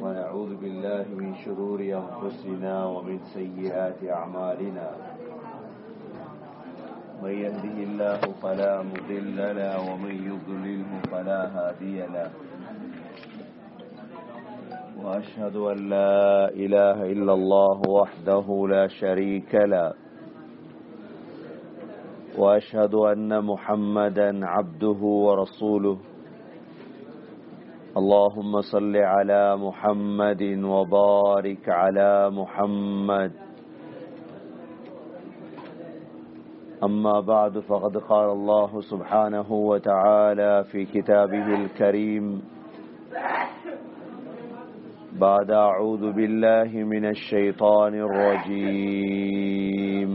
ونعوذ بالله من شرور أنفسنا ومن سيئات أعمالنا من يهده الله فلا مضل له ومن يضلله فلا هادي له وأشهد أن لا إله إلا الله وحده لا شريك له وأشهد أن محمدا عبده ورسوله اللهم صل على محمد وبارك على محمد أما بعد فقد قال الله سبحانه وتعالى في كتابه الكريم بعد أعوذ بالله من الشيطان الرجيم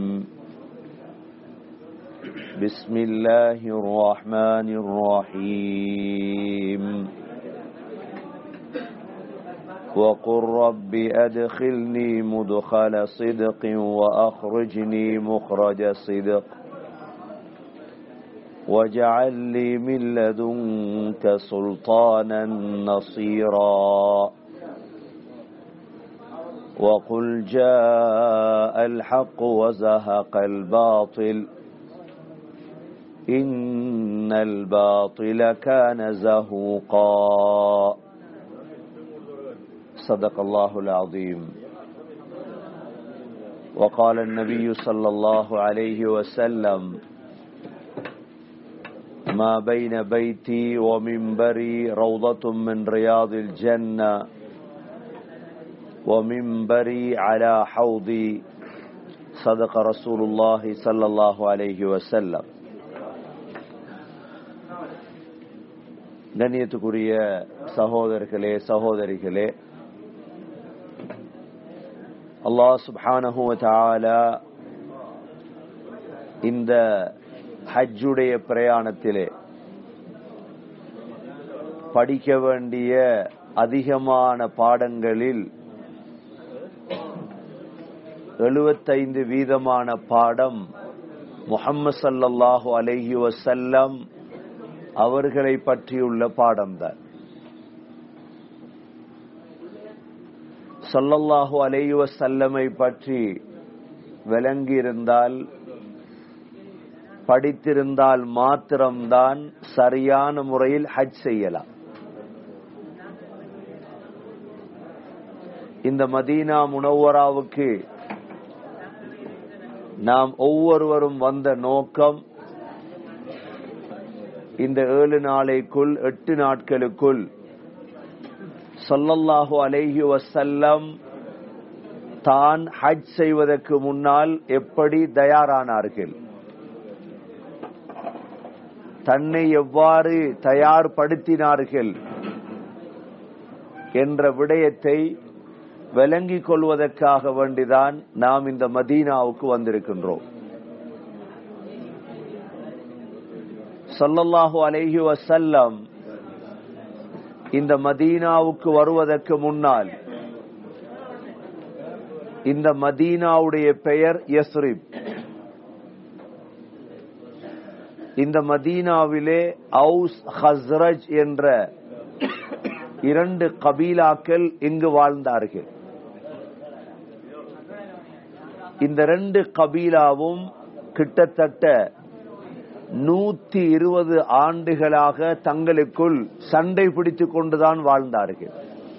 بسم الله الرحمن الرحيم وقل رب أدخلني مدخل صدق وأخرجني مخرج صدق واجعل لي من لدنك سلطانا نصيرا وقل جاء الحق وزهق الباطل إن الباطل كان زهوقا صدق الله العظيم وقال النبي صلى الله عليه وسلم ما بين بيتي ومنبري روضة من رياض الجنة ومنبري على حوضي صدق رسول الله صلى الله عليه وسلم கண்ணியத்துக்குரிய சகோதரர்களே சகோதரிகளே அல்லாஹ் சுப்ஹானஹு தாலா இந்த ஹஜ்ஜுடைய பிரயாணத்திலே படிக்க வேண்டிய அதிகமான பாடங்களில் எழுபத்தைந்து வீதமான பாடம் முகம்மது சல்லல்லாஹு அலஹி வசல்லம் அவர்களை பற்றியுள்ள பாடம்தான் சொல்லல்லாஹு அலைஹி வசல்லமை பற்றி விளங்கியிருந்தால் படித்திருந்தால் மாத்திரம்தான் சரியான முறையில் ஹஜ் செய்யலாம் இந்த மதீனா முனவராவுக்கு நாம் ஒவ்வொருவரும் வந்த நோக்கம் இந்த ஏழு நாளைக்குள் எட்டு நாட்களுக்குள் சொல்லல்லாஹு அலைஹி வசல்லம் தான் ஹஜ் செய்வதற்கு முன்னால் எப்படி தயாரானார்கள் தன்னை எவ்வாறு தயார்படுத்தினார்கள் என்ற விடயத்தை விளங்கிக் கொள்வதற்காக வேண்டிதான் நாம் இந்த மதீனாவுக்கு வந்திருக்கின்றோம் சொல்லல்லாஹு அலைஹி வசல்லம் இந்த மதீனாவுக்கு வருவதற்கு முன்னால் இந்த மதீனாவுடைய பெயர் யஸ்ரிப் இந்த மதீனாவிலே அவுஸ் ஹஸ்ரஜ் என்ற இரண்டு கபீலாக்கள் இங்கு வாழ்ந்தார்கள் இந்த ரெண்டு கபீலாவும் கிட்டத்தட்ட நூத்தி இருபது ஆண்டுகளாக தங்களுக்குள் சண்டை பிடித்துக் கொண்டுதான் வாழ்ந்தார்கள்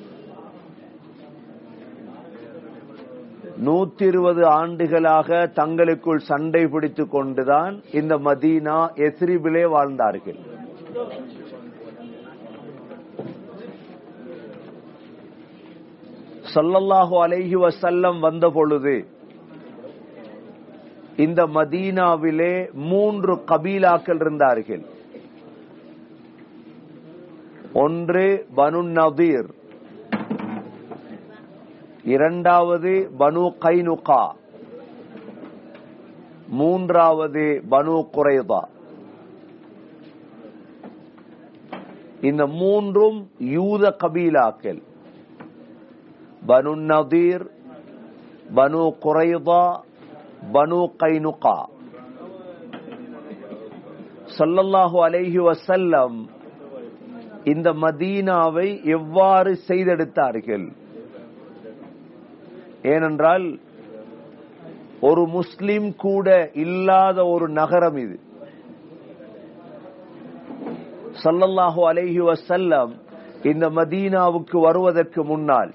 நூத்தி இருபது ஆண்டுகளாக தங்களுக்குள் சண்டை பிடித்துக் கொண்டுதான் இந்த மதீனா எஸ்ரிபிலே வாழ்ந்தார்கள் சொல்லல்லாஹு அலைஹி வசல்லம் வந்த பொழுது இந்த மதீனாவிலே மூன்று கபீலாக்கள் இருந்தார்கள் ஒன்று பனு நதீர் இரண்டாவது பனு கைனுகா மூன்றாவது பனு குறைதா இந்த மூன்றும் யூத கபீலாக்கள் பனு நதீர் பனு குறைதா பனு கைனுகா சொல்லல்லாஹு அலைஹி வசல்லம் இந்த மதீனாவை எவ்வாறு செய்தெடுத்தார்கள் ஏனென்றால் ஒரு முஸ்லிம் கூட இல்லாத ஒரு நகரம் இது சல்லல்லாஹு அலைஹி வசல்லம் இந்த மதீனாவுக்கு வருவதற்கு முன்னால்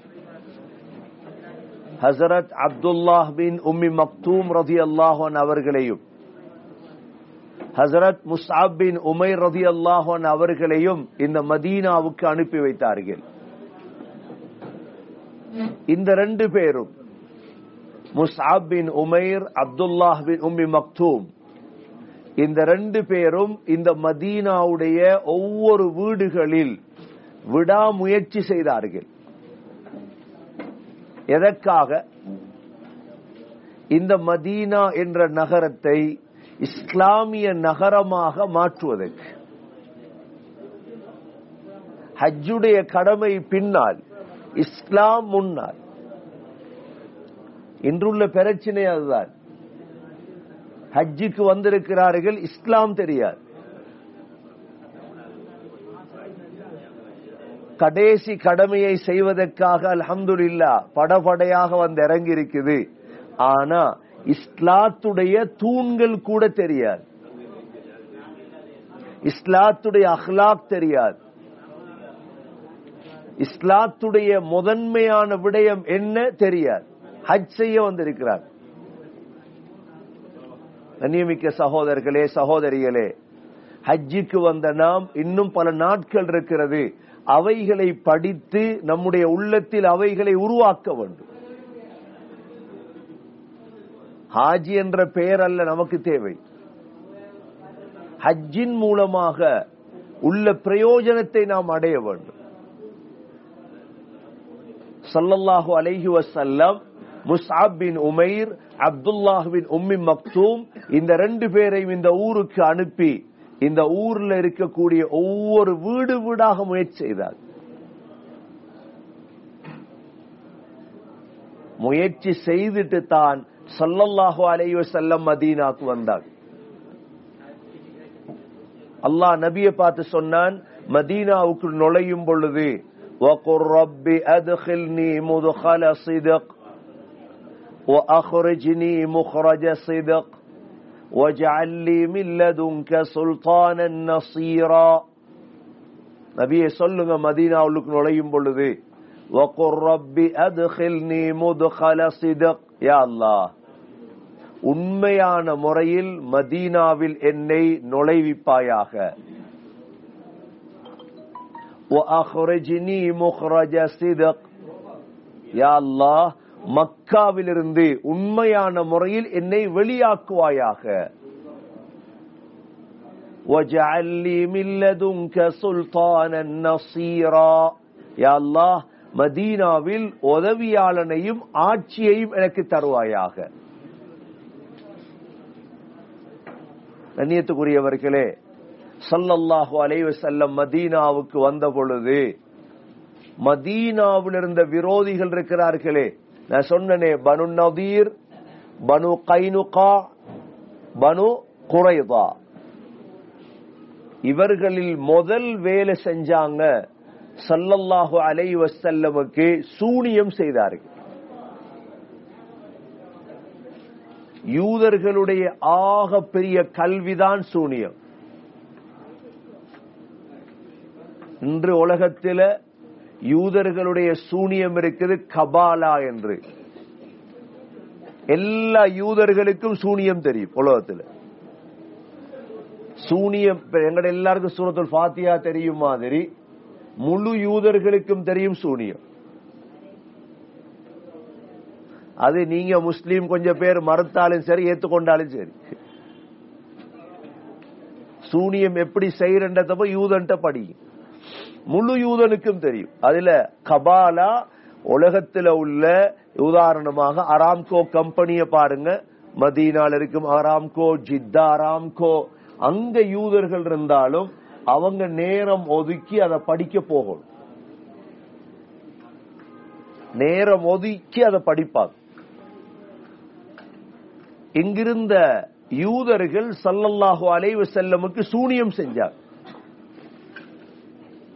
ஹசரத் அப்துல்லாஹ் பின் உம்மி மக்தூம் ரதி அல்லாஹன் அவர்களையும் ஹசரத் முஸ்ஆப் பின் உமைர் ரதி அல்லாஹன் அவர்களையும் இந்த மதீனாவுக்கு அனுப்பி வைத்தார்கள் இந்த ரெண்டு பேரும் முஸ்ஆப் பின் உமைர் அப்துல்லாஹ் பின் உம்மி மக்தூம் இந்த ரெண்டு பேரும் இந்த மதீனாவுடைய ஒவ்வொரு வீடுகளில் விடாமுயற்சி செய்தார்கள் எதற்காக இந்த மதீனா என்ற நகரத்தை இஸ்லாமிய நகரமாக மாற்றுவதற்கு ஹஜ்ஜுடைய கடமை பின்னால் இஸ்லாம் முன்னால் இன்றுள்ள பிரச்சனை அதுதான் ஹஜ்ஜுக்கு வந்திருக்கிறார்கள் இஸ்லாம் தெரியாது கடைசி கடமையை செய்வதற்காக அல்ஹம்துலில்லா படபடையாக வந்து இறங்கி இருக்குது ஆனா இஸ்லாத்துடைய தூண்கள் கூட தெரியாது இஸ்லாத்துடைய அஹ்லாக் தெரியாது இஸ்லாத்துடைய முதன்மையான விடயம் என்ன தெரியாது ஹஜ் செய்ய வந்திருக்கிறார் கண்ணியமிக்க சகோதரர்களே சகோதரிகளே ஹஜ்ஜுக்கு வந்த நாம் இன்னும் பல நாட்கள் இருக்கிறது அவைகளை படித்து நம்முடைய உள்ளத்தில் அவைகளை உருவாக்க வேண்டும் ஹாஜி என்ற பெயர் அல்ல நமக்கு தேவை ஹஜ்ஜின் மூலமாக உள்ள பிரயோஜனத்தை நாம் அடைய வேண்டும் சல்லல்லாஹு அலைஹி வசல்லம் முஸ்ஆப் பின் உமைர் அப்துல்லாஹ் பின் உம்மி மக்தூம் இந்த ரெண்டு பேரையும் இந்த ஊருக்கு அனுப்பி இந்த ஊர்ல இருக்கக்கூடிய ஒவ்வொரு வீடு வீடாக முயற்சி செய்தார் முயற்சி செய்துட்டு தான் சல்லல்லாஹு அலைஹி வஸல்லம் மதீனாக்கு வந்தார் அல்லாஹ் நபியை பார்த்து சொன்னான் மதீனாவுக்கு நுழையும் பொழுது وقل رب أدخلني مدخل صدق وأخرجني مخرج صدق واجعل لي من لدنك سلطانا نصيرا நபியை சொல்லுங்க மதீனாவுக்கு நுழையும் பொழுது وقل رب أدخلني مدخل صدق يا الله உண்மையான முறையில் மதீனாவில் என்னை நுழைவிப்பாயாக وأخرجني مخرج صدق يا الله மக்காவிலிருந்து உண்மையான முறையில் என்னை வெளியாக்குவாயாக وَاجْعَلْ لِي مِن لَّدُنكَ سُلْطَانًا نَّصِيرًا யா அல்லாஹ் மதீனாவில் உதவியாளனையும் ஆட்சியையும் எனக்கு தருவாயாக கண்ணியத்துக்குரியவர்களே சல்லல்லாஹு அலைஹி செல்லம் மதீனாவுக்கு வந்த பொழுது மதீனாவில் இருந்த விரோதிகள் இருக்கிறார்களே நான் சொன்னனே பனு நதீர் பனு கைனுகா பனு குறைதா இவர்களில் முதல் வேலை செஞ்சாங்க சல்லல்லாஹு அலை வசல்லமுக்கு சூனியம் செய்தார்கள் யூதர்களுடைய ஆக பெரிய கல்விதான் சூனியம் இன்று உலகத்தில யூதர்களுடைய சூனியம் இருக்குது கபாலா என்று எல்லா யூதர்களுக்கும் சூனியம் தெரியும் உலகத்தில் சூனியம் எங்கட எல்லாருக்கும் சூரத்துல் ஃபாத்தியா தெரியும் மாதிரி முழு யூதர்களுக்கும் தெரியும் சூனியம் அது நீங்க முஸ்லீம் கொஞ்சம் பேர் மறுத்தாலும் சரி ஏத்துக்கொண்டாலும் சரி சூனியம் எப்படி செய்யறன்றத போய் யூதன்ட்ட படியும் முழு யூதனுக்கும் தெரியும் அதுல கபாலா உலகத்துல உள்ள உதாரணமாக அராம்கோ கம்பெனிய பாருங்க மதீனால இருக்கும் அராம்கோ ஜித்தா அராம்கோ அங்க யூதர்கள் இருந்தாலும் அவங்க நேரம் ஒதுக்கி அதை படிக்க போகணும் நேரம் ஒதுக்கி அதை படிப்பாங்க இங்கிருந்த யூதர்கள் சல்லல்லாஹு அலைவு செல்லமுக்கு சூனியம் செஞ்சார்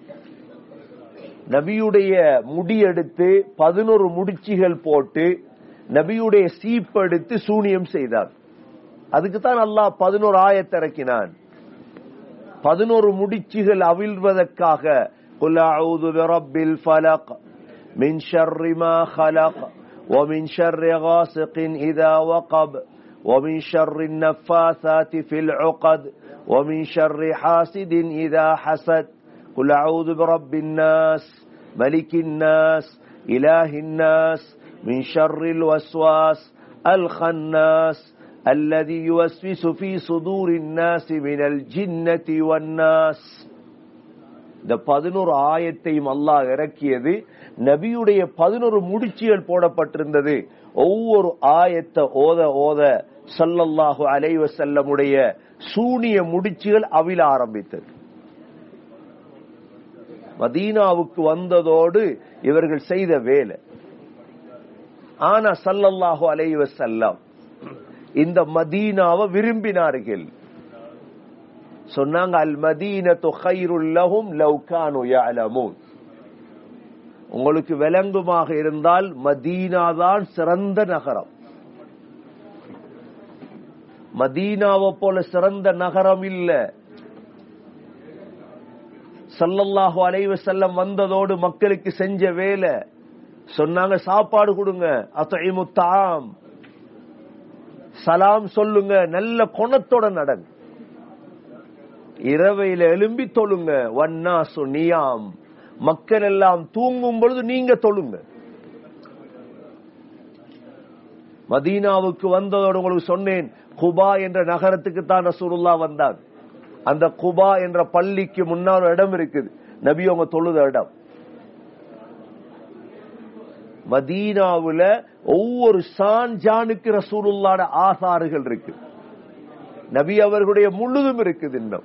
நபியுடைய முடியெடுத்து பதினொரு முடிச்சுகள் போட்டு நபியுடைய சீப்பெடுத்து சூனியம் செய்தார் அதுக்கு தான் அல்லாஹ் பதினோரு ஆயத்திறக்கினான் பதினோரு முடிச்சுகள் அவிழ்வதற்காக قل أعوذ برب الفلق من شر ما خلق ومن شر غاسق إذا وقب ومن شر النفاثات في العقد ومن شر حاسد إذا حسد قل أعوذ برب الناس ملك الناس إله الناس من شر الوسواس الخناس الذي يوسوس في صدور الناس من الجنة والناس இந்த பதினோரு ஆயத்தையும் அல்லாஹ் இறக்கியது நபியுடைய பதினோரு முடிச்சுகள் போடப்பட்டிருந்தது ஒவ்வொரு ஆயத்தை ஓத ஓத சல்லல்லாஹு அலைவ செல்லமுடைய சூனிய முடிச்சுகள் அவிழ ஆரம்பித்தது மதீனாவுக்கு வந்ததோடு இவர்கள் செய்த வேலை ஆனா சல்லல்லாஹு அலைவ செல்லம் இந்த மதீனாவை விரும்பினார்கள் சொன்னாங்க அல் மதீனத்து கைருல் லஹும் லவ் கானு யஅலமூன் உங்களுக்கு விளங்குமாக இருந்தால் மதீனா தான் சிறந்த நகரம் மதீனாவை போல சிறந்த நகரம் இல்ல சல்லல்லாஹு அலைவ செல்லம் வந்ததோடு மக்களுக்கு செஞ்ச வேலை சொன்னாங்க சாப்பாடு கொடுங்க அத்தைமு தாம் சலாம் சொல்லுங்க நல்ல குணத்தோட நடங்க இரவையில எழும்பி தொழுங்க வன்னா சுனியாம் மக்கள் எல்லாம் தூங்கும் பொழுது நீங்க தொழுங்க மதீனாவுக்கு வந்ததோடு உங்களுக்கு சொன்னேன் குபா என்ற நகரத்துக்கு தான் ரசூலுல்லா வந்தார் அந்த குபா என்ற பள்ளிக்கு முன்னால் ஒரு இடம் இருக்குது நபி அவங்க தொழுத இடம் மதீனாவுல ஒவ்வொரு சான் ஜானுக்கு ரசூலுல்லாட ஆசாறுகள் இருக்கு நபி அவர்களுடைய முழுதும் இருக்குது இன்னும்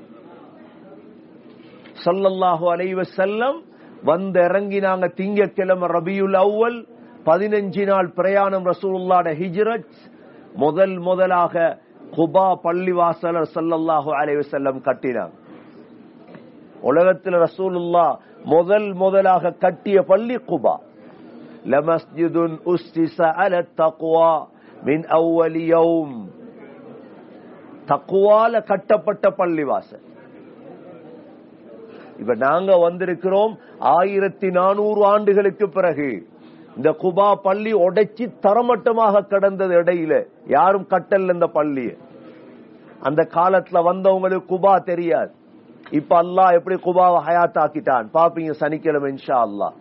சல்லல்லாஹு அலைவ செல்லம் வந்து இறங்கினாங்க திங்கக்கிழமை ரபியுல் அவ்வல் பதினஞ்சு நாள் பிரயாணம் ரசூலுல்லாட ஹிஜ்ரத் முதல் முதலாக குபா பள்ளிவாசலர் சல்லல்லாஹு அலைவ செல்லம் கட்டினாங்க உலகத்தில் ரசூலுல்லா முதல் முதலாக கட்டிய பள்ளி குபா لمسجد أسس على التقوى من أول يوم தக்குவால கட்டப்பட்ட பள்ளிவாசல் இப்ப நாங்க வந்திருக்கிறோம் ஆயிரத்தி நானூறு ஆண்டுகளுக்கு பிறகு இந்த குபா பள்ளி உடைச்சி தரமட்டமாக கடந்தது இடையில யாரும் கட்டல் இந்த பள்ளிய அந்த காலத்துல வந்தவங்களுக்கு குபா தெரியாது இப்ப அல்லாஹ் எப்படி குபாவை ஹயாத்தாக்கிட்டான் பாப்பீங்க சனிக்கிழமை இன்ஷா அல்லாஹ்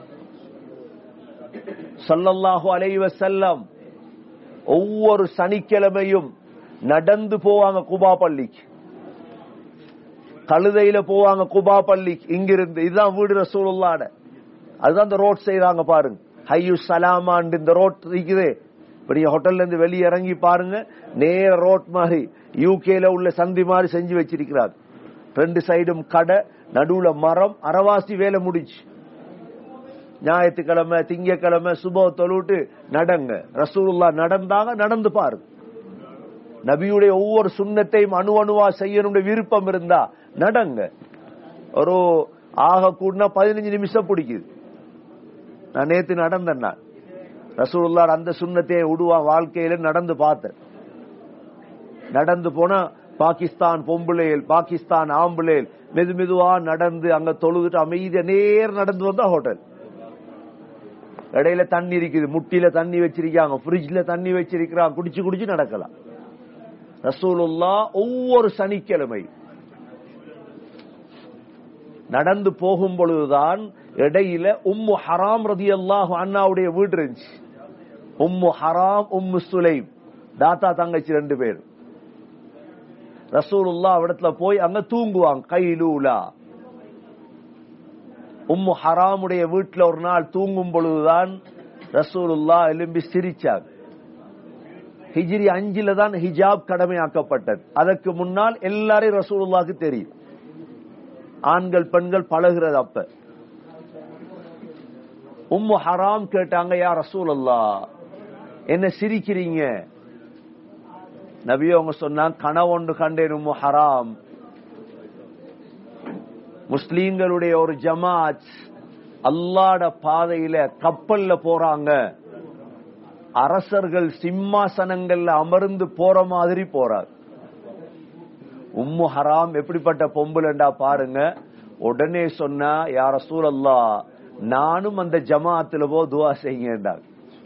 சல்லல்லாஹு அலைவ செல்லம் ஒவ்வொரு சனிக்கிழமையும் நடந்து போவாங்க குபா பள்ளிக்கு கழுதையில போவாங்க குபா பள்ளிக்கு இங்கிருந்து இதுதான் வீடு ரசூலுல்லாட அதுதான் இந்த ரோட் செய்யறாங்க பாருங்க ஹையு சலாமான் இந்த ரோட் இருக்குது இப்ப நீங்க ஹோட்டல்ல இருந்து வெளியே இறங்கி பாருங்க நேர ரோட் மாதிரி யூகேல உள்ள சந்தி மாதிரி செஞ்சு வச்சிருக்கிறாங்க ரெண்டு சைடும் கடை நடுவுல மரம் அரவாசி வேலை முடிச்சு ஞாயிற்றுக்கிழமை திங்கக்கிழமை சுப தொழுட்டு நடங்க ரசூலுல்லா நடந்தாங்க நடந்து பாருங்க நபியுடைய ஒவ்வொரு சுண்ணத்தையும் அணு அணுவா செய்யணும் விருப்பம் இருந்தா நடங்க ஒரு ஆக கூடனா பதினஞ்சு நிமிஷம் பிடிக்குது நான் நேத்து நடந்தேன் நான் ரசூலுல்லா அந்த சுண்ணத்தை விடுவா வாழ்க்கையில நடந்து பார்த்தேன் நடந்து போனா பாகிஸ்தான் பொம்புளையல் பாகிஸ்தான் ஆம்புளையல் மெது மெதுவா நடந்து அங்க தொழுதுட்டு அமைதியா நேர் நடந்து வந்தா ஹோட்டல் இடையில தண்ணி இருக்குது முட்டில தண்ணி வச்சிருக்காங்க ஃப்ரிட்ஜ்ல தண்ணி வச்சிருக்கிறாங்க குடிச்சு குடிச்சு நடக்கலாம் ரசூலுல்லா ஒவ்வொரு சனிக்கிழமை நடந்து போகும் பொழுதுதான் இடையில உம்மு ஹராம் ரதி அல்லாஹு அண்ணாவுடைய வீடு இருந்துச்சு உம்மு ஹராம் உம்மு சுலைம் தாத்தா தங்கச்சி ரெண்டு பேர் ரசூலுல்லா இடத்துல போய் அங்க தூங்குவாங்க கைலூலா உம்மு ஹராமுடைய வீட்டுல ஒரு நாள் தூங்கும் பொழுதுதான் ரசூலுல்லா எலும்பி சிரிச்சாங்க ஹிஜ்ரி அஞ்சுல தான் ஹிஜாப் கடமையாக்கப்பட்டது அதற்கு முன்னால் எல்லாரையும் ரசூலுல்லாக்கு தெரியும் ஆண்கள் பெண்கள் பழகிறது அப்ப உம்மு ஹராம் கேட்டாங்க யா ரசூலல்லா என்ன சிரிக்கிறீங்க நபி அவங்க சொன்னாங்க கனவொன்று கண்டேன் உம்மு ஹராம் முஸ்லீம்களுடைய ஒரு ஜமாத் அல்லாட பாதையில கப்பல்ல போறாங்க அரசர்கள் சிம்மாசனங்கள்ல அமர்ந்து போற மாதிரி போறார் உம்மு ஹராம் எப்படிப்பட்ட பொம்புலண்டா பாருங்க உடனே சொன்னா யார சூழல்லா நானும் அந்த ஜமாத்துல போ துவா செய்யுங்கன்றாங்க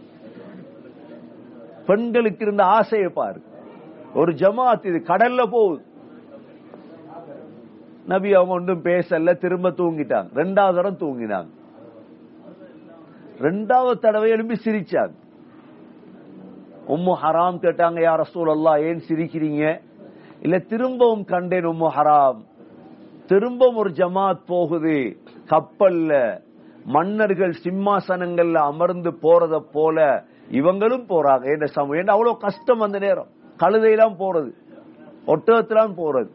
பெண்களுக்கு இருந்த ஆசையை பாரு ஒரு ஜமாத் இது கடல்ல போகுது நபி அவங்க ஒன்றும் பேசல திரும்ப தூங்கிட்டாங்க ரெண்டாவது தடவை தூங்கினாங்க ரெண்டாவது தடவை எழுப்பி சிரிச்சாங்க உம்மு ஹராம் கேட்டாங்க யார் ரசூலல்லா ஏன் சிரிக்கிறீங்க இல்ல திரும்பவும் கண்டேன் உம்மு ஹராம் திரும்பவும் ஒரு ஜமாத் போகுது கப்பல்ல மன்னர்கள் சிம்மாசனங்கள்ல அமர்ந்து போறத போல இவங்களும் போறாங்க என்ன சமயம் ஏன்னா அவ்வளவு கஷ்டம் அந்த நேரம் கழுதையெல்லாம் போறது ஒட்டகத்திலாம் போறது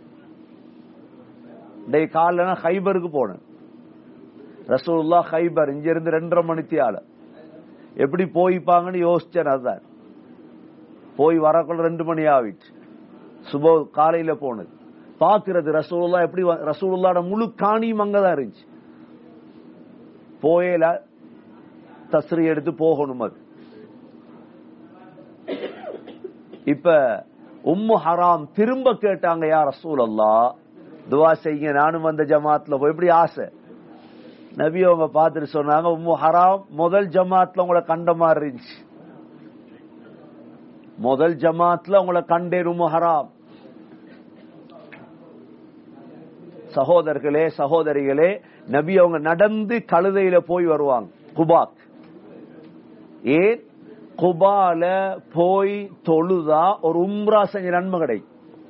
டே காலைல நான் ஹைபருக்கு போனேன் ரசூல்லா ஹைபர் இங்க இருந்து ரெண்டரை மணித்தி ஆள எப்படி போய்ப்பாங்கன்னு யோசிச்சேன் அதான் போய் வரக்குள்ள ரெண்டு மணி ஆவிட்டு சுபோ காலையில போனது பாக்குறது ரசூலுல்லா எப்படி வ- ரசூலுல்லாட முழு காணியும் அங்கதான் இருந்துச்சு போயல தஸ்ரி எடுத்து போகணும் அது இப்ப உம்மு ஹராம் திரும்ப கேட்டாங்க யார் ரசூலல்லா துவா செய்யுங்க நானும் அந்த ஜமாத்ல போய் எப்படி ஆசை நபி அவங்க பார்த்துட்டு சொன்னாங்க உம்மு ஹராம் முதல் ஜமாத்ல உங்களை கண்ட மாதிரி இருந்துச்சு முதல் ஜமாத்ல உங்களை கண்டேன் உம்மு ஹராம் சகோதரர்களே சகோதரிகளே நபி அவங்க நடந்து கழுதையில போய் வருவாங்க குபாக் ஏன் குபால போய் தொழுதா ஒரு உம்ரா செஞ்ச நன்மை கிடைக்கும்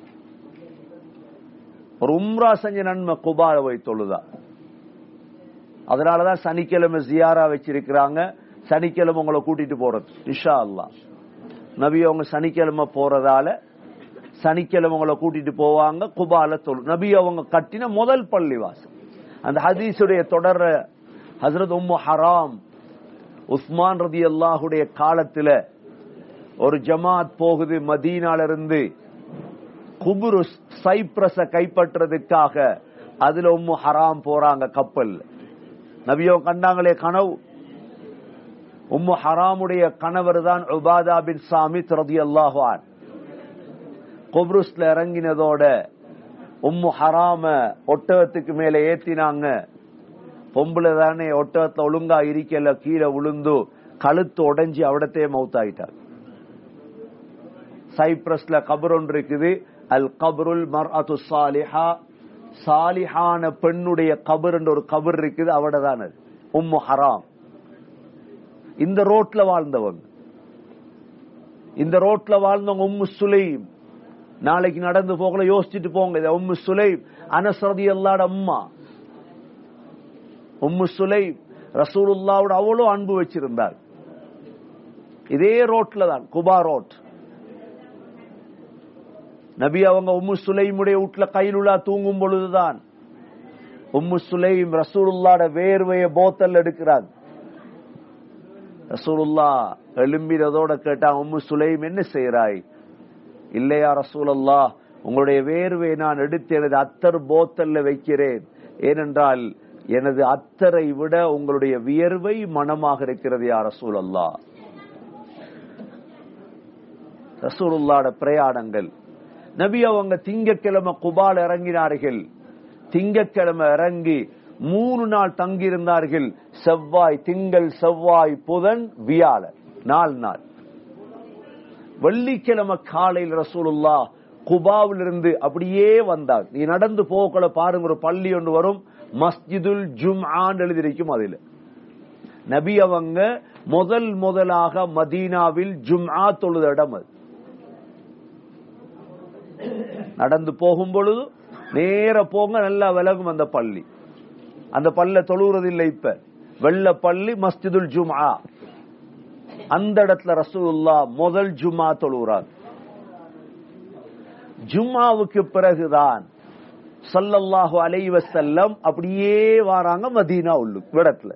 ஒரு உம்ரா செஞ்ச நன்மை குபால போய் தொழுதா அதனாலதான் சனிக்கிழமை ஜியாரா வச்சிருக்கிறாங்க சனிக்கிழமை உங்களை கூட்டிட்டு போறது இஷா அல்லா நபி அவங்க சனிக்கிழமை போறதால சனிக்கிழமை உங்களை கூட்டிட்டு போவாங்க குபால தொழு நபி அவங்க கட்டின முதல் பள்ளிவாசல் அந்த ஹதீஸுடைய தொடர ஹசரத் உம்மு ஹராம் உஸ்மான் ரதி அல்லாஹுடைய காலத்துல ஒரு ஜமாத் போகுது மதீனால இருந்து குபுருஸ் சைப்ரஸ கைப்பற்றதுக்காக அதுல உம்மு ஹராம் போறாங்க கப்பல் நபியோ கண்டாங்களே கனவு உம்மு ஹராமுடைய கணவர் தான் உபாதா பின் சாமித் ரதி அல்லாஹான் குப்ருஸ்ல இறங்கினதோட உம்மு ஹராம ஒட்டகத்துக்கு மேல ஏத்தினாங்க பொம்பளை தானே ஒட்டகத்துல ஒழுங்கா இருக்கல கீழே விழுந்து கழுத்து உடைஞ்சி அவிடத்தையே மவுத்தாயிட்டார் சைப்ரஸ்ல கபர் ஒன்று இருக்குது அல் கபருல் மர் அத்து சாலிஹா சாலிஹான பெண்ணுடைய கபர் என்ற ஒரு கபர் இருக்குது அவட தான் அது உம்மு ஹராம் இந்த ரோட்ல வாழ்ந்தவங்க இந்த ரோட்ல வாழ்ந்தவங்க உம்மு சுலைம் நாளைக்கு நடந்து போகல யோசிச்சுட்டு போங்க இது உம்மு சுலைம் அனசரதி அல்லாட அம்மா உம்மு சுலைம் ரசூலுல்லாவோட அவ்வளோ அன்பு வச்சிருந்தார் இதே ரோட்ல தான் குபா ரோட் நபி அவங்க உம்மு சுலைமுடைய வீட்டுல கையிலுள்ளா தூங்கும் பொழுதுதான் உம்மு சுலைம் ரசூலுல்லாட வேர்வைய போத்தல் எடுக்கிறாங்க ரசூலுல்லா எழும்பினதோட கேட்டாங்க உம்மு சுலைம் என்ன செய்யறாய் இல்லையா ரசூலல்லா உங்களுடைய வேர்வை நான் எடுத்து எனது அத்தர் போத்தல்ல வைக்கிறேன் ஏனென்றால் எனது அத்தரை விட உங்களுடைய வியர்வை மனமாக இருக்கிறது யா ரசூலல்லா ரசூலுல்லாட பிரயாணங்கள் நபி அவங்க திங்கக்கிழமை குபால் இறங்கினார்கள் திங்கக்கிழமை இறங்கி மூணு நாள் தங்கியிருந்தார்கள் செவ்வாய் திங்கள் செவ்வாய் புதன் வியாழன் நாலு நாள் வெள்ளிக்கிழமை காலையில் ரசூலுல்லா குபாவில் இருந்து அப்படியே வந்தார் நீ நடந்து போகல பாருங்க ஒரு பள்ளி ஒன்று வரும் மஸ்ஜிதுல் ஜும்ஆன் எழுதியிருக்கும் அதுல நபி அவங்க முதல் முதலாக மதீனாவில் ஜும்ஆ தொழுத இடம் அது நடந்து போகும் பொழுது நேர போங்க நல்லா விலகும் அந்த பள்ளி அந்த பல்ல தொழுகிறது இல்லை இப்ப வெள்ள பள்ளி மஸ்ஜிதுல் ஜும்ஆ அந்த இடத்துல ரசூலுல்லா முதல் ஜும்மா தொழுகிறார் ஜும்மாவுக்கு பிறகுதான் சல்லல்லாஹு அலைஹி வஸல்லம் அப்படியே வராங்க மதீனா உள்ளு இடத்துல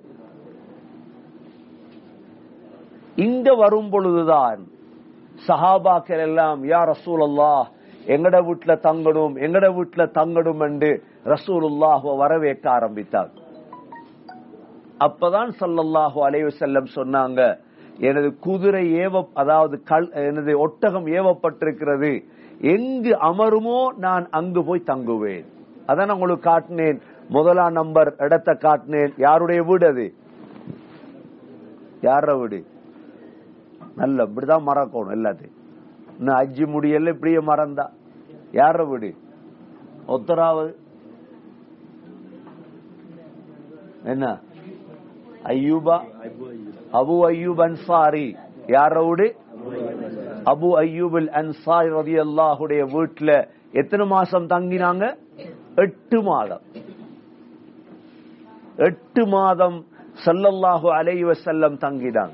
இங்க வரும் பொழுதுதான் சஹாபாக்கள் எல்லாம் யா ரசூலல்லாஹ் எங்கட வீட்டுல தங்கணும் எங்கட வீட்டுல தங்கணும் என்று ரசூலுல்லாஹ் வரவேற்க ஆரம்பித்தார் அப்பதான் சல்லல்லாஹு அலைஹி வஸல்லம் சொன்னாங்க எனது குதிரை ஏவ அதாவது கல் எனது ஒட்டகம் ஏவப்பட்டிருக்கிறது எங்கு அமருமோ நான் அங்கு போய் தங்குவேன் அதான் நான் உங்களுக்கு காட்டினேன் முதலாம் நம்பர் இடத்தை காட்டினேன் யாருடைய வீடு அது யார வீடு நல்ல இப்படிதான் மறக்கணும் எல்லாத்தையும் இன்னும் அஜி முடியல இப்படியே மறந்தா யார வீடு ஒத்தராவது என்ன ஐயூபா அபு அய்யூப் அன்சாரி யார வீடு அபு அய்யூபுல் அன்சாரி ரதி அல்லாஹுடைய வீட்டுல எத்தனை மாசம் தங்கினாங்க எட்டு மாதம் எட்டு மாதம் சல்லல்லாஹு அலைஹி வஸல்லம் தங்கினாங்க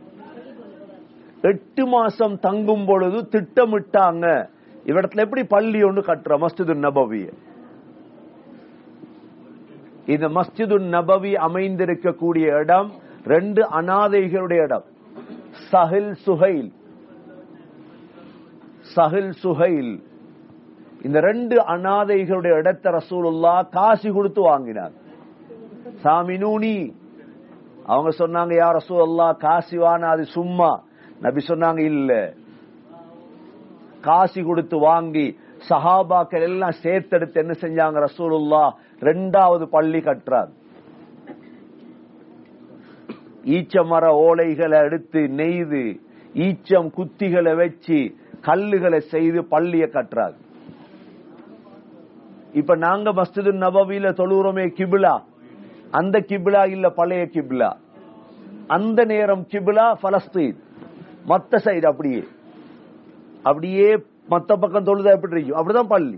எட்டு மாசம் தங்கும் பொழுது திட்டமிட்டாங்க இவ்விடத்துல எப்படி பள்ளி ஒன்று கட்டுற மஸ்ஜிது நபவிய இந்த மஸ்ஜிது நபவி அமைந்திருக்கக்கூடிய இடம் ரெண்டு அனாதைகளுடைய இடம் சஹில் சுஹைல் சஹில் சுஹைல் இந்த ரெண்டு அனாதைகளுடைய இடத்தை ரசூலுல்லா காசி கொடுத்து வாங்கினார் சாமினூனி அவங்க சொன்னாங்க யார் ரசூலுல்லா காசி வானா அது சும்மா நபி சொன்னாங்க இல்ல காசி கொடுத்து வாங்கி சஹாபாக்கள் எல்லாம் சேர்த்தெடுத்து என்ன செஞ்சாங்க ரசூலுல்லா ரெண்டாவது பள்ளி கட்டுறாங்க ஈச்ச மர ஓலைகளை எடுத்து நெய்து ஈச்சம் குத்திகளை வச்சு கல்லுகளை செய்து பள்ளிய கட்டுறாங்க இப்ப நாங்க மஸ்ஜிது நபவியில தொழுகிறோமே கிபிலா அந்த கிபிலா இல்ல பழைய கிபிலா அந்த நேரம் கிபிலா பலஸ்தீன் மத்த சைடு அப்படியே அப்படியே மத்த பக்கம் தொழுதா எப்படி இருக்கும் அப்படிதான் பள்ளி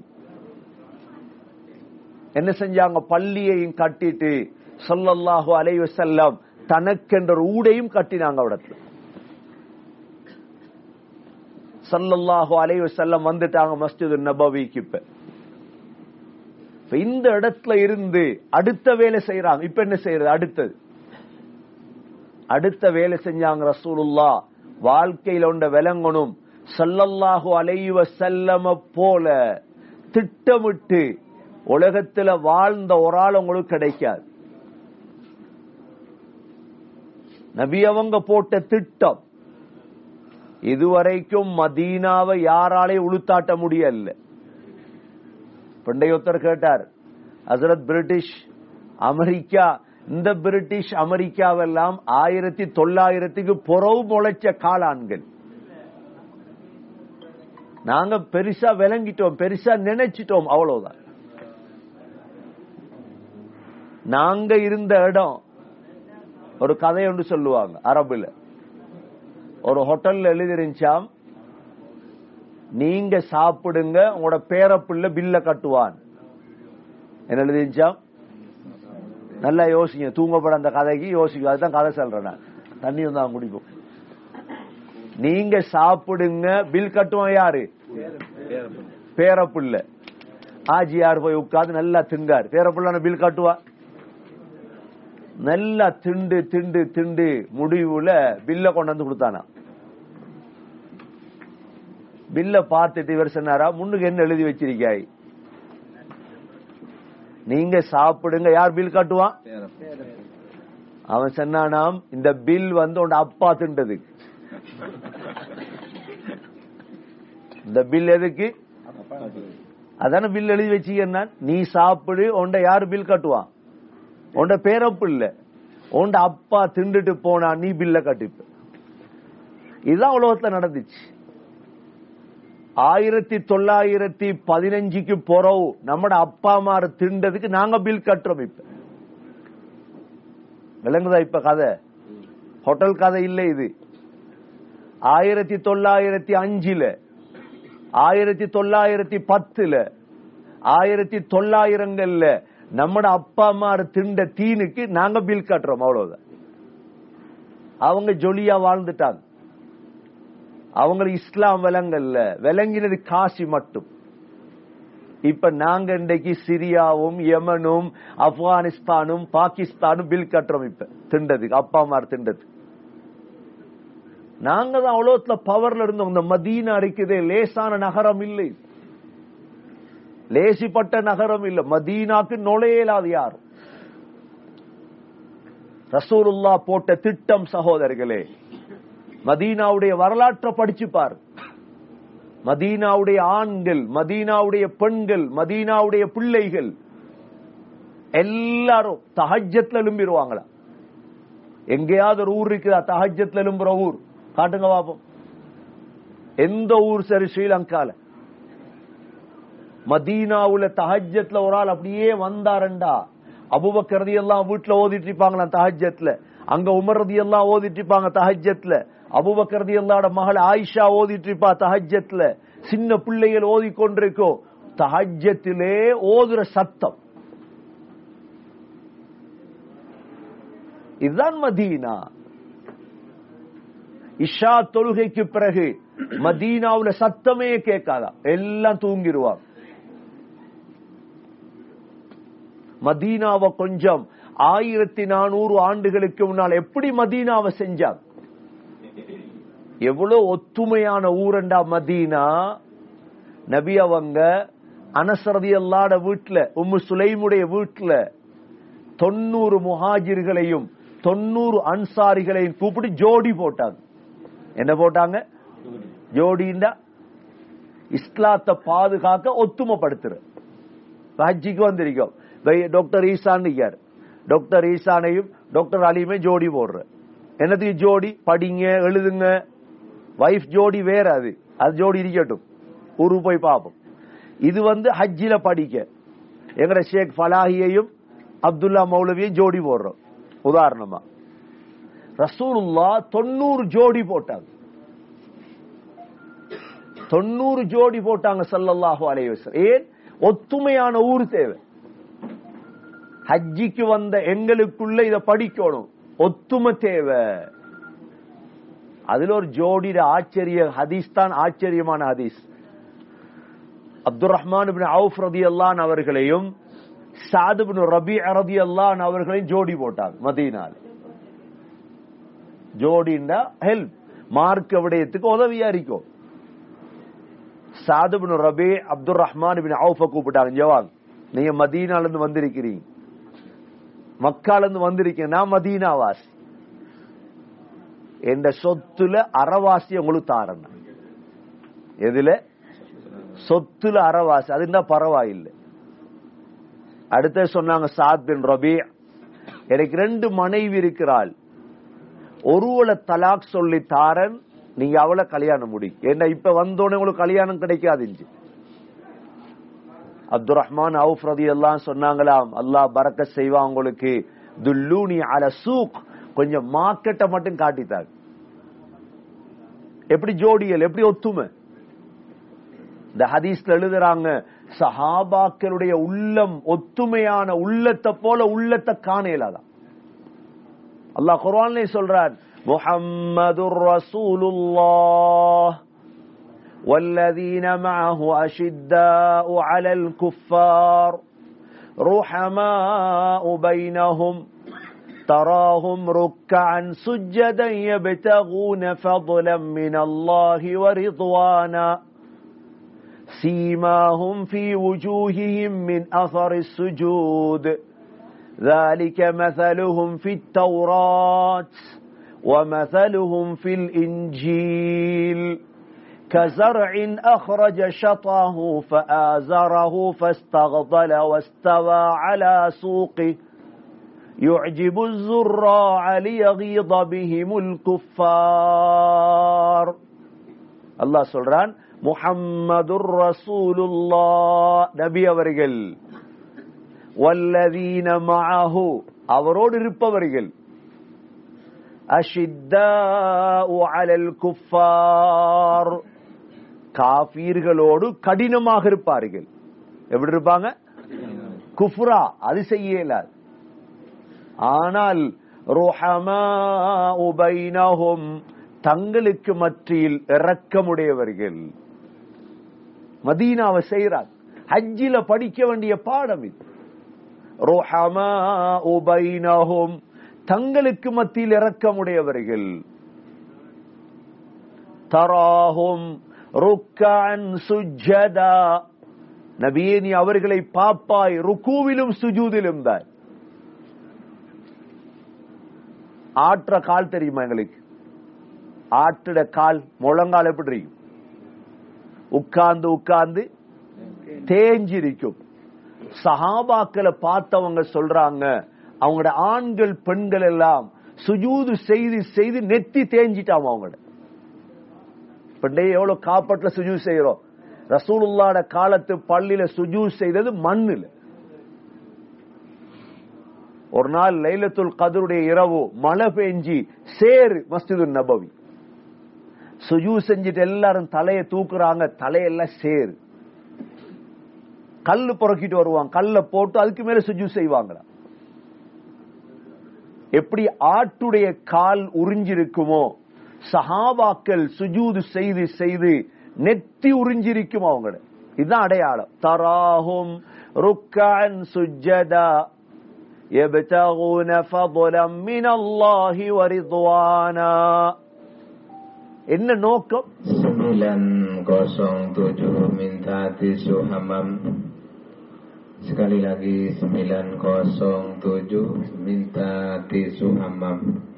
என்ன செஞ்சாங்க பள்ளியையும் கட்டிட்டு சொல்லல்லாஹு அலைஹி வஸல்லம் தனக்கென்ற ஒரு ஊடையும் கட்டினாங்க அவடத்துல சல்லல்லாஹு அலைஹி வஸல்லம் வந்துட்டாங்க மஸ்ஜிது நபவிக்கு இப்ப இப்ப இந்த இடத்துல இருந்து அடுத்த வேலை செய்யறாங்க இப்ப என்ன செய்யறது அடுத்தது அடுத்த வேலை செஞ்சாங்க ரசூலுல்லா வாழ்க்கையில ஒன்ற விளங்கணும் சல்லல்லாஹு அலைஹி வஸல்லம போல திட்டமிட்டு உலகத்துல வாழ்ந்த ஒரு ஆள் உங்களுக்கு கிடைக்காது நபி அவங்க போட்ட திட்டம் இதுவரைக்கும் மதீனாவை யாராலே உளுத்தாட்ட முடியல பண்டையொத்தர் கேட்டார் ஹசரத் பிரிட்டிஷ் அமெரிக்கா இந்த பிரிட்டிஷ் அமெரிக்காவெல்லாம் ஆயிரத்தி தொள்ளாயிரத்துக்கு புறவு முளைச்ச காளான்கள் நாங்க பெருசா விளங்கிட்டோம் பெருசா நினைச்சிட்டோம் அவ்வளவுதான் நாங்க இருந்த இடம் ஒரு கதை ஒன்று சொல்லுவாங்க அரபுல ஒரு ஹோட்டல்ல எழுதிருந்துச்சாம் நீங்க சாப்பிடுங்க உங்களோட பேரப்புள்ள பில்ல கட்டுவான் என்ன எழுதிருந்துச்சாம் நல்லா யோசிங்க தூங்கப்பட அந்த கதைக்கு யோசிக்கும் அதுதான் கதை சொல்றேன் நான் தண்ணி தான் குடிப்போம் நீங்க சாப்பிடுங்க பில் கட்டுவான் யாரு பேரப்புள்ள ஆஜியார் போய் உட்கார்ந்து நல்லா திங்கார் பேரப்புள்ள பில் கட்டுவா நல்லா திண்டு திண்டு திண்டு முடிவுல பில்ல கொண்டு வந்து கொடுத்தானா பில்ல பார்த்துட்டு இவர் சொன்னாரா முன்னுக்கு என்ன எழுதி வச்சிருக்காய் நீங்க சாப்பிடுங்க யார் பில் காட்டுவான் அவன் சொன்னானாம் இந்த பில் வந்து உன் அப்பா திண்டது இந்த பில் எதுக்கு அதான பில் எழுதி வச்சுக்க நீ சாப்பிடு உண்ட யாரு பில் கட்டுவான் உண்ட பேரப்பு இல்ல உண்ட அப்பா திண்டுட்டு போனா நீ பில்ல கட்டிப்ப இதுதான் உலகத்துல நடந்துச்சு ஆயிரத்தி தொள்ளாயிரத்தி பதினஞ்சுக்கு பிறகு நம்மட அப்பா அம்மாரு திண்டதுக்கு நாங்க பில் கட்டுறோம் இப்ப விளங்குதா இப்ப கதை ஹோட்டல் கதை இல்ல இது ஆயிரத்தி தொள்ளாயிரத்தி அஞ்சுல ஆயிரத்தி தொள்ளாயிரத்தி பத்துல ஆயிரத்தி தொள்ளாயிரங்கள்ல நம்மட அப்பா அம்மாரு திண்ட தீனுக்கு நாங்க பில் கட்டுறோம் அவ்வளவுதான் அவங்க ஜொலியா வாழ்ந்துட்டாங்க அவங்களுக்கு இஸ்லாம் விலங்கல்ல விளங்கினது காசி மட்டும் இப்ப நாங்க இன்றைக்கு சிரியாவும் யமனும் ஆப்கானிஸ்தானும் பாகிஸ்தானும் பில் கட்டுறோம் இப்ப திண்டதுக்கு அப்பா அம்மா திண்டது நாங்க தான் அவ்வளோத்துல பவர்ல இருந்தோம் இந்த மதீனா இருக்குதே லேசான நகரம் இல்லை லேசிப்பட்ட நகரம் இல்ல மதீனாக்கு நுழையலாது யாரும் ரசூலுல்லா போட்ட திட்டம் சகோதரர்களே மதீனாவுடைய வரலாற்றை படிச்சு பாரு மதீனாவுடைய ஆண்கள் மதீனாவுடைய பெண்கள் மதீனாவுடைய பிள்ளைகள் எல்லாரும் தஹஜத்துல எழும்பிடுவாங்களா எங்கேயாவது ஒரு ஊர் இருக்குதா தஹஜத்துல எழும்புற ஊர் காட்டுங்க பாப்போம் எந்த ஊர் சரி ஸ்ரீலங்கால மதீனாவுல தஹஜத்துல ஒரு ஆள் அப்படியே வந்தாரண்டா அபுபக்கரதி எல்லாம் வீட்டுல ஓதிட்டு இருப்பாங்களா தஹஜத்துல அங்க உமரதி எல்லாம் ஓதிட்டு இருப்பாங்க தஹஜத்துல அபுபக்கரதி எல்லாட மகள் ஆயிஷா ஓதிட்டு இருப்பா தஹஜத்துல சின்ன பிள்ளைகள் ஓதிக்கொண்டிருக்கோம் தஹஜத்திலே ஓதுற சத்தம் இதுதான் மதீனா இஷா தொழுகைக்கு பிறகு மதீனாவுல சத்தமே கேட்காதா எல்லாம் தூங்கிடுவாங்க மதீனாவை கொஞ்சம் ஆயிரத்தி நானூறு ஆண்டுகளுக்கு முன்னால் எப்படி மதீனாவை செஞ்சாங்க எவ்வளவு ஒத்துமையான ஊரண்டா மதீனா நபி அவங்க அனசரதி அல்லாட வீட்டுல உம்மு சுலைமுடைய வீட்டுல தொண்ணூறு முஹாஜிர்களையும் தொண்ணூறு அன்சாரிகளையும் கூப்பிட்டு ஜோடி போட்டாங்க என்ன போட்டாங்க ஜோடிண்டா இஸ்லாத்தை பாதுகாக்க ஒத்துமைப்படுத்துற ஹஜ்ஜிக்கு வந்திருக்கோம் டாக்டர் ஈசான் இருக்கார் டாக்டர் ஈசானையும் டாக்டர் அலியுமே ஜோடி போடுற என்னத்துக்கு ஜோடி படிங்க எழுதுங்க வைஃப் ஜோடி வேற அது அது ஜோடி இருக்கட்டும் ஊரு போய் பார்ப்போம் இது வந்து ஹஜ்ஜில படிக்க எங்கட ஷேக் ஃபலாஹியையும் அப்துல்லா மௌலவியும் ஜோடி போடுறோம் உதாரணமா ரசூலுல்லா தொண்ணூறு ஜோடி போட்டாங்க தொண்ணூறு ஜோடி போட்டாங்க சல்லல்லாஹு அலைவசம் ஏன் ஒத்துமையான ஊர் தேவை ஹஜ்ஜிக்கு வந்த எங்களுக்குள்ள இத படிக்கணும் ஒத்துமை தேவை அதுல ஒரு ஜோடிட ஆச்சரிய ஹதீஸ் தான் ஆச்சரியமான ஹதீஸ் அப்துல் ரஹ்மான் அவுஃப் ரதி அல்லான் அவர்களையும் சாதுபின் ரபி ரதி அல்லான் அவர்களையும் ஜோடி போட்டாங்க மதீனால் ஜோடின்னா ஹெல்ப் மார்க்க விடயத்துக்கு உதவியா இருக்கும் சாதுபின் ரபி அப்துல் ரஹ்மான் அவுஃப கூப்பிட்டாங்க ஜவான் நீங்க மதீனால இருந்து வந்திருக்கிறீங்க மக்கால இருந்து வந்திருக்கீங்க நான் மதீனாவாசி என்ற சொத்துல அறவாசி உங்களுக்கு தாரன் எதுல சொத்துல அறவாசி அதுன்னா பரவாயில்லை அடுத்த சொன்னாங்க சாத் பின் ரபி எனக்கு ரெண்டு மனைவி இருக்கிறாள் ஒருவளை தலாக் சொல்லி தாரன் நீங்க அவளை கல்யாணம் முடி ஏன்னா இப்ப வந்தோடனே உங்களுக்கு கல்யாணம் கிடைக்காதுஞ்சு அப்துல் ரஹ்மான் அவுஃப் ரதி எல்லாம் சொன்னாங்களாம் அல்லாஹ் பறக்க செய்வா உங்களுக்கு துல்லூனி அல சூக் கொஞ்சம் மார்க்கெட்டை மட்டும் காட்டித்தாங்க எப்படி ஜோடியல் எப்படி ஒத்துமை இந்த ஹதீஸ்ல எழுதுறாங்க சஹாபாக்களுடைய உள்ளம் ஒத்துமையான உள்ளத்தை போல உள்ளத்தை காணலாதான் அல்லாஹ் குர்ஆன்ல சொல்றார் முஹம்மதுர் ரசூலுல்லாஹ் والذين معه أشداء على الكفار رحماء بينهم تراهم ركعا سجدا يبتغون فضلا من الله ورضوانا سيماهم في وجوههم من أثر السجود ذلك مثلهم في التوراة ومثلهم في الإنجيل كزرع أخرج شطاه فآزره فاستغضل واستوى على سوقه يعجب الزراع ليغيظ بهم الكفار الله சொல்றான் முஹம்மதுர் ரசூலுல்லாஹ் நபி அவர்கள் வல்லதீன மஅஹு அவரோடு இருப்பவர்கள் அஷித்தாஉ அலல் குஃபார் காபீர்களோடு கடினமாக இருப்பார்கள் எப்படி இருப்பாங்க குஃப்ரா அது செய்ய இயலாது ஆனால் பைனஹும் தங்களுக்கு மத்தியில் இரக்கமுடையவர்கள் மதீனாவை செய்கிறார் ஹஜ்ஜில படிக்க வேண்டிய பாடம் இது பைனஹும் தங்களுக்கு மத்தியில் இரக்கமுடையவர்கள் தராஹும் ருக்கான் சுஜதா நபியே நீ அவர்களை பாப்பாய் ருக்கூவிலும் சுஜூதிலும் தான் ஆற்ற கால் தெரியுமா எங்களுக்கு ஆட்டுட கால் முழங்கால் எப்படி இருக்கும் உட்கார்ந்து உட்கார்ந்து தேஞ்சிருக்கும் சஹாபாக்களை பார்த்தவங்க சொல்றாங்க அவங்களோட ஆண்கள் பெண்கள் எல்லாம் சுஜூது செய்து செய்து நெத்தி தேஞ்சிட்டாம அவங்கள பண்டைய எவ்வளவு காப்பாட்டுல சுஜூ செய்யறோம் ரசூலுல்லாட காலத்து பள்ளியில சுஜூ செய்தது மண்ணுல ஒரு நாள் லைலத்துல் கதருடைய இரவு மழை பெஞ்சி சேரு மஸ்ஜிது நபவி சுஜூ செஞ்சுட்டு எல்லாரும் தலையை தூக்குறாங்க தலையெல்லாம் சேரு கல்லு புறக்கிட்டு வருவாங்க கல்ல போட்டு அதுக்கு மேல சுஜூ செய்வாங்களா எப்படி ஆட்டுடைய கால் உறிஞ்சிருக்குமோ சஹாபாக்கள் சுஜூது செய்து செய்து நெத்தி உறிஞ்சிருக்கும் அவங்கள இதுதான் அடையாளம் தராஹும் ருக்கான் சுஜதா يبتغون فضلا من الله ورضوانا என்ன நோக்கம் 907 minta tisu hamam Sekali lagi 907 minta tisu hamam